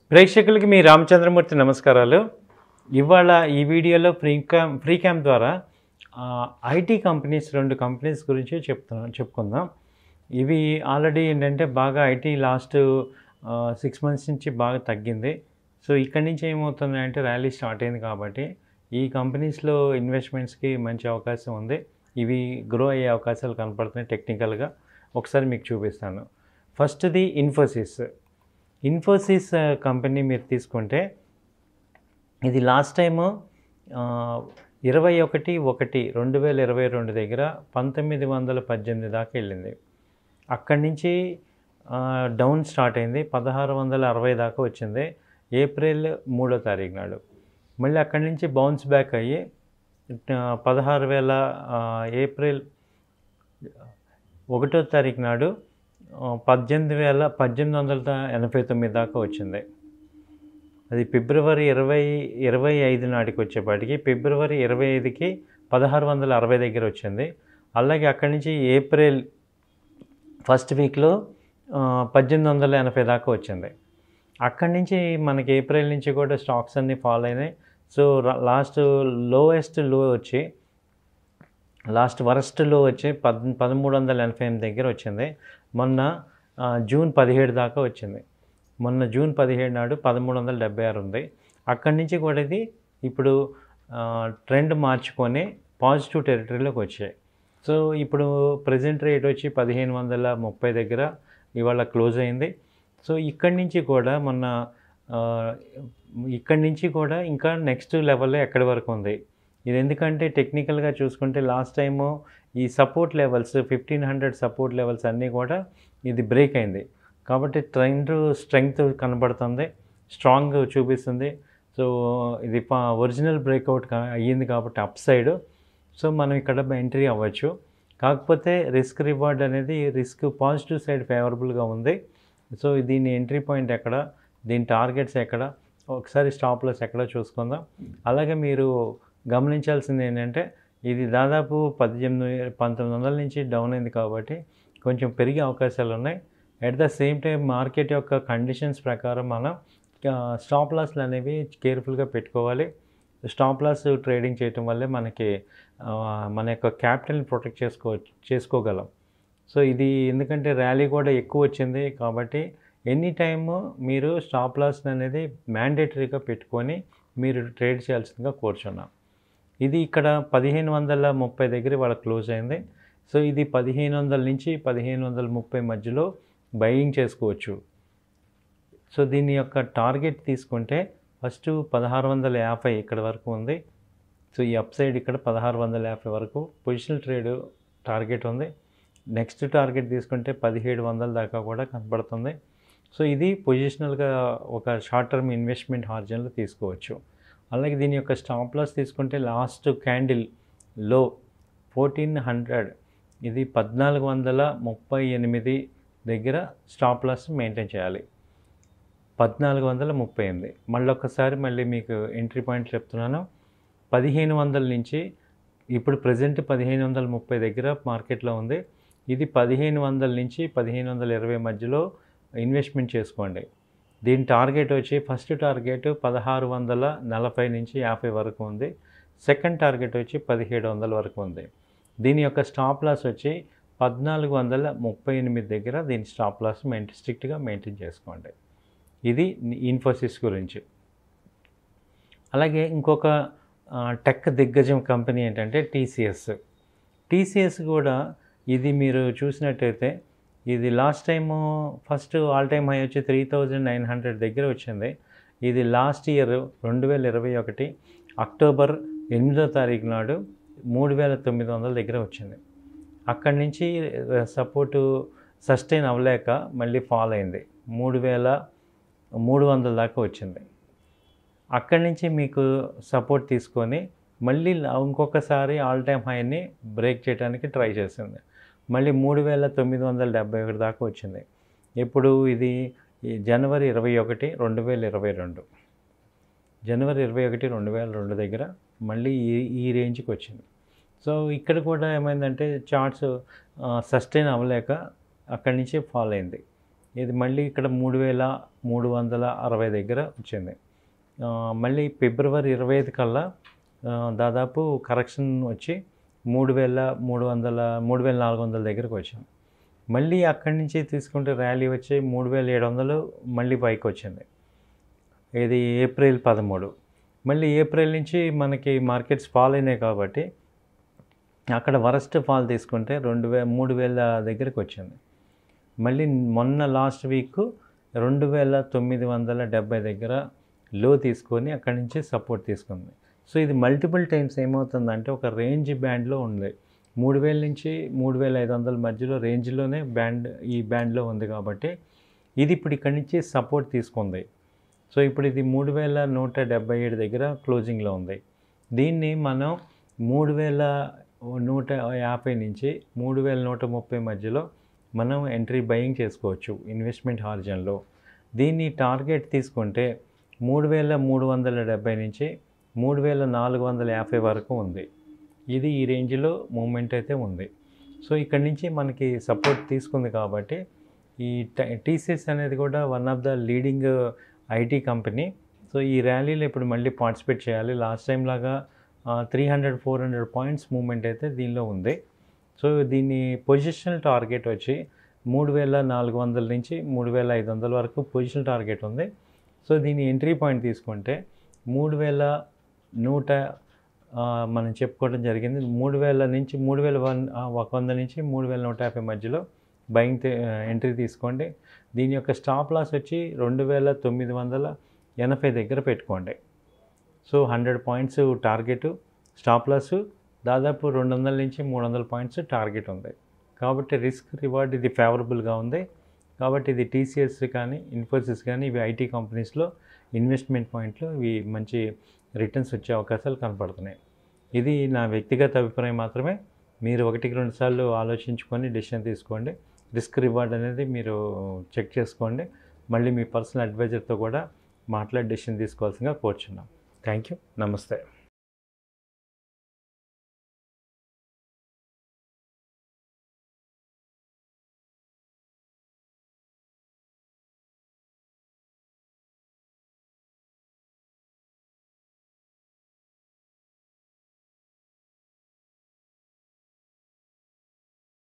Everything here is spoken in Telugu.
ప్రేక్షకులకి మీ రామచంద్రమూర్తి నమస్కారాలు ఇవాళ ఈ వీడియోలో ఫ్రీ క్యామ్ ఫ్రీ క్యామ్ ద్వారా ఐటీ కంపెనీస్ రెండు కంపెనీస్ గురించి చెప్తున్నాం చెప్పుకుందాం ఇవి ఆల్రెడీ ఏంటంటే బాగా ఐటీ లాస్ట్ సిక్స్ మంత్స్ నుంచి బాగా తగ్గింది సో ఇక్కడి నుంచి ఏమవుతుందంటే ర్యాలీ స్టార్ట్ అయింది కాబట్టి ఈ కంపెనీస్లో ఇన్వెస్ట్మెంట్స్కి మంచి అవకాశం ఉంది ఇవి గ్రో అయ్యే అవకాశాలు కనపడుతున్నాయి టెక్నికల్గా ఒకసారి మీకు చూపిస్తాను ఫస్ట్ది ఇన్ఫోసిస్ ఇన్ఫోసిస్ ఆ, కంపెనీ మీరు తీసుకుంటే ఇది లాస్ట్ టైము ఇరవై ఒకటి ఒకటి రెండు వేల ఇరవై రెండు దగ్గర పంతొమ్మిది వందల పద్దెనిమిది దాకా వెళ్ళింది అక్కడి నుంచి ఆ, డౌన్ స్టార్ట్ అయింది పదహారు వందల అరవై దాకా వచ్చింది ఏప్రిల్ మూడో తారీఖు నాడు మళ్ళీ అక్కడి నుంచి బౌన్స్ బ్యాక్ అయ్యి ఆ, పదహారు వేల ఆ, ఏప్రిల్ ఒకటో తారీఖు నాడు ఆ, పద్దెనిమిది వేల పద్దెనిమిది వందల దా- ఎనభై తొమ్మిది దాకా వచ్చింది అది ఫిబ్రవరి ఇరవై ఇరవై ఐదు నాటికి వచ్చేపాటికి ఫిబ్రవరి ఇరవై ఐదుకి పదహారు వందల అరవై దగ్గర వచ్చింది అలాగే అక్కడి నుంచి ఏప్రిల్ ఫస్ట్ వీక్లో ఆ, పద్దెనిమిది వందల ఎనభై దాకా వచ్చింది అక్కడి నుంచి మనకి ఏప్రిల్ నుంచి కూడా స్టాక్స్ అన్నీ ఫాలో అయినాయి సో లాస్ట్ లోయెస్ట్ లో వచ్చి లాస్ట్ వరస్ట్లో వచ్చి పద్ పదమూడు వందల ఎనభై ఎనిమిది దగ్గర వచ్చింది మొన్న ఆ, జూన్ పదిహేడు దాకా వచ్చింది మొన్న జూన్ పదిహేడు నాడు పదమూడు వందల డెబ్బై ఆరు ఉంది అక్కడి నుంచి కూడా ఇది ఇప్పుడు ట్రెండ్ మార్చుకొని పాజిటివ్ టెరిటరీలోకి వచ్చాయి సో ఇప్పుడు ప్రజెంట్ రేట్ వచ్చి పదిహేను వందల ముప్పై దగ్గర ఇవాళ క్లోజ్ అయింది సో ఇక్కడి నుంచి కూడా మొన్న ఆ, ఇక్కడి నుంచి కూడా ఇంకా నెక్స్ట్ లెవెల్లో ఎక్కడి వరకు ఉంది ఇది ఎందుకంటే టెక్నికల్గా చూసుకుంటే లాస్ట్ టైము ఈ support levels fifteen hundred support levels అన్నీ కూడా ఇది బ్రేక్ అయింది కాబట్టి ట్రెండ్ స్ట్రెంగ్త్ కనబడుతుంది స్ట్రాంగ్ చూపిస్తుంది సో ఇది ఒరిజినల్ బ్రేక్అవుట్ అయ్యింది కాబట్టి అప్ సైడ్ సో మనం ఇక్కడ ఎంట్రీ అవ్వచ్చు కాకపోతే రిస్క్ రివార్డ్ అనేది రిస్క్ పాజిటివ్ సైడ్ ఫేవరబుల్గా ఉంది సో దీని ఎంట్రీ పాయింట్ ఎక్కడ దీని టార్గెట్స్ ఎక్కడ ఒకసారి స్టాప్ లాస్ ఎక్కడ చూసుకుందాం అలాగే మీరు గమనించాల్సింది ఏంటంటే ఇది దాదాపు పద్దెనిమిది పంతొమ్మిది వందల నుంచి డౌన్ అయింది కాబట్టి కొంచెం పెరిగే అవకాశాలు ఉన్నాయి at the same time market యొక్క కండిషన్స్ ప్రకారం మనం స్టాప్ లాస్లు అనేవి కేర్ఫుల్గా పెట్టుకోవాలి స్టాప్ లాస్ ట్రేడింగ్ చేయటం వల్లే మనకి ఆ, మన యొక్క క్యాపిటల్ని ప్రొటెక్ట్ చేసుకో చేసుకోగలం సో ఇది ఎందుకంటే ర్యాలీ కూడా ఎక్కువ వచ్చింది కాబట్టి ఎనీ టైమ్ మీరు స్టాప్ లాస్ అనేది మ్యాండేటరీగా పెట్టుకొని మీరు ట్రేడ్ చేయాల్సిందిగా కోరుచున్నాం ఇది ఇక్కడ పదిహేను వందల ముప్పై దగ్గర వాళ్ళ క్లోజ్ అయింది సో ఇది పదిహేను వందల నుంచి పదిహేను వందల ముప్పై మధ్యలో బయింగ్ చేసుకోవచ్చు సో దీని యొక్క టార్గెట్ తీసుకుంటే ఫస్ట్ పదహారు వందల యాభై ఇక్కడ వరకు ఉంది సో ఈ అప్ సైడ్ ఇక్కడ పదహారు వందల యాభై వరకు పొజిషనల్ ట్రేడ్ టార్గెట్ ఉంది నెక్స్ట్ టార్గెట్ తీసుకుంటే పదిహేడు వందల దాకా కూడా కనబడుతుంది సో ఇది పొజిషనల్గా ఒక షార్ట్ టర్మ్ ఇన్వెస్ట్మెంట్ హార్జన్లో తీసుకోవచ్చు అలాగే దీని యొక్క స్టాప్ లాస్ తీసుకుంటే లాస్ట్ క్యాండిల్ లో ఫోర్టీన్ హండ్రెడ్ ఇది పద్నాలుగు వందల ముప్పై ఎనిమిది దగ్గర స్టాప్ లాస్ మెయింటైన్ చేయాలి పద్నాలుగు వందల ముప్పై ఎనిమిది మళ్ళీ ఒక్కసారి మళ్ళీ మీకు ఎంట్రీ పాయింట్ చెప్తున్నాను పదిహేను వందల నుంచి ఇప్పుడు ప్రజెంట్ పదిహేను వందల ముప్పై దగ్గర మార్కెట్లో ఉంది ఇది పదిహేను వందల నుంచి పదిహేను వందల ఇరవై మధ్యలో ఇన్వెస్ట్మెంట్ చేసుకోండి దీని టార్గెట్ వచ్చి ఫస్ట్ టార్గెట్ పదహారు వందల నలభై నుంచి యాభై వరకు ఉంది సెకండ్ టార్గెట్ వచ్చి పదిహేడు వందల వరకు ఉంది దీని యొక్క స్టాప్ లాస్ వచ్చి పద్నాలుగు వందల ముప్పై ఎనిమిది దగ్గర దీని స్టాప్ లాస్ మెయింటైన్ స్ట్రిక్ట్గా మెయింటైన్ చేసుకోండి ఇది ఇన్ఫోసిస్ గురించి అలాగే ఇంకొక ఆ, టెక్ దిగ్గజం కంపెనీ ఏంటంటే టీసీఎస్ టీసీఎస్ కూడా ఇది మీరు చూసినట్టయితే ఇది last time first all time high వచ్చి త్రీ థౌజండ్ నైన్ హండ్రెడ్ దగ్గర వచ్చింది ఇది లాస్ట్ ఇయర్ రెండు వేల ఇరవై ఒకటి అక్టోబర్ ఎనిమిదో తారీఖు నాడు మూడు వేల తొమ్మిది వందల దగ్గర వచ్చింది అక్కడి నుంచి సపోర్టు సస్టైన్ అవ్వలేక మళ్ళీ ఫాల్ అయింది మూడు వేల మూడు వందల దాకా వచ్చింది అక్కడి నుంచి మీకు సపోర్ట్ తీసుకొని మళ్ళీ లా- ఇంకొకసారి ఆల్ టైమ్ హైని బ్రేక్ చేయడానికి ట్రై చేసింది మళ్ళీ మూడు వేల తొమ్మిది వందల డెబ్బై ఒకటి దాకా వచ్చింది ఇప్పుడు ఇది ఈ జనవరి ఇరవై ఒకటి రెండు వేల ఇరవై రెండు జనవరి ఇరవై ఒకటి రెండు వేల రెండు దగ్గర మళ్ళీ ఈ ఈ రేంజ్కి వచ్చింది సో ఇక్కడ కూడా ఏమైందంటే చార్ట్స్ సస్టైన్ అవ్వలేక అక్కడి నుంచి ఫాల్ అయింది ఇది మళ్ళీ ఇక్కడ మూడు వేల మూడు వందల అరవై దగ్గర వచ్చింది ఆ, మళ్ళీ ఫిబ్రవరి ఇరవై ఐదు కల్లా ఆ, దాదాపు కరెక్షన్ వచ్చి మూడు వేల మూడు వందల మూడు వేల నాలుగు వందల దగ్గరకు వచ్చాం మళ్ళీ అక్కడి నుంచి తీసుకుంటే ర్యాలీ వచ్చి మూడు వేల ఏడు వందలు మళ్ళీ పైకి వచ్చింది ఇది ఏప్రిల్ పదమూడు మళ్ళీ ఏప్రిల్ నుంచి మనకి మార్కెట్స్ ఫాల్ అయినాయి కాబట్టి అక్కడ వరస్ట్ ఫాల్ తీసుకుంటే రెండు వే మూడు వేల దగ్గరికి వచ్చింది మళ్ళీ మొన్న లాస్ట్ వీక్ రెండు వేల తొమ్మిది వందల డెబ్బై దగ్గర లో తీసుకొని అక్కడి నుంచి సపోర్ట్ తీసుకుంది సో ఇది మల్టిపుల్ టైమ్స్ ఏమవుతుందంటే ఒక రేంజ్ బ్యాండ్లో ఉంది మూడు వేల నుంచి మూడు వేల ఐదు వందల మధ్యలో రేంజ్లోనే బ్యాండ్ ఈ బ్యాండ్లో ఉంది కాబట్టి ఇది ఇప్పుడు ఇక్కడి నుంచి సపోర్ట్ తీసుకుంది సో ఇప్పుడు ఇది మూడు వేల నూట డెబ్బై ఏడు దగ్గర క్లోజింగ్లో ఉంది దీన్ని మనం మూడు వేల నూట యాభై నుంచి మూడు వేల నూట ముప్పై మధ్యలో మనం ఎంట్రీ బయింగ్ చేసుకోవచ్చు ఇన్వెస్ట్మెంట్ హార్జన్లో దీన్ని టార్గెట్ తీసుకుంటే మూడు వేల మూడు వందల డెబ్బై నుంచి మూడు వేల నాలుగు వందల యాభై వరకు ఉంది ఇది ఈ రేంజ్లో మూమెంట్ అయితే ఉంది సో ఇక్కడి నుంచి మనకి సపోర్ట్ తీసుకుంది కాబట్టి ఈ టీసీఎస్ అనేది కూడా one of the leading IT company so ఈ ర్యాలీలో ఇప్పుడు మళ్ళీ పార్టిసిపేట్ చేయాలి లాస్ట్ టైం లాగా three hundred four hundred points moment అయితే దీనిలో ఉంది సో దీని పొజిషనల్ టార్గెట్ వచ్చి మూడు వేల నాలుగు వందల నుంచి మూడు వేల ఐదు వందల వరకు పొజిషనల్ టార్గెట్ ఉంది సో దీని ఎంట్రీ పాయింట్ తీసుకుంటే మూడు వేల నూట ఆ, మనం చెప్పుకోవడం జరిగింది మూడు వేల నుంచి మూడు వేల వన్ ఆ, ఒక వంద నుంచి మూడు వేల నూట యాభై మధ్యలో బయింగ్ ఎంట్రీ తీసుకోండి దీని యొక్క స్టాప్ లాస్ వచ్చి రెండు వేల తొమ్మిది వందల ఎనభై దగ్గర పెట్టుకోండి so hundred points target stop loss దాదాపు రెండు వందల నుంచి మూడు వందల పాయింట్స్ టార్గెట్ ఉంది కాబట్టి రిస్క్ రివార్డ్ ఇది ఫేవరబుల్గా ఉంది కాబట్టి ఇది టీసీఎస్ కానీ ఇన్ఫోసిస్ కానీ ఇవి ఐటీ కంపెనీస్లో ఇన్వెస్ట్మెంట్ పాయింట్లో ఇవి మంచి రిటర్న్స్ వచ్చే అవకాశాలు కనపడుతున్నాయి ఇది నా వ్యక్తిగత అభిప్రాయం మాత్రమే మీరు ఒకటికి రెండు సార్లు ఆలోచించుకొని డెసిషన్ తీసుకోండి రిస్క్ రివార్డ్ అనేది మీరు చెక్ చేసుకోండి మళ్ళీ మీ పర్సనల్ అడ్వైజర్తో కూడా మాట్లాడి డెసిషన్ తీసుకోవాల్సిందిగా కోరుచున్నాం థ్యాంక్ యూ నమస్తే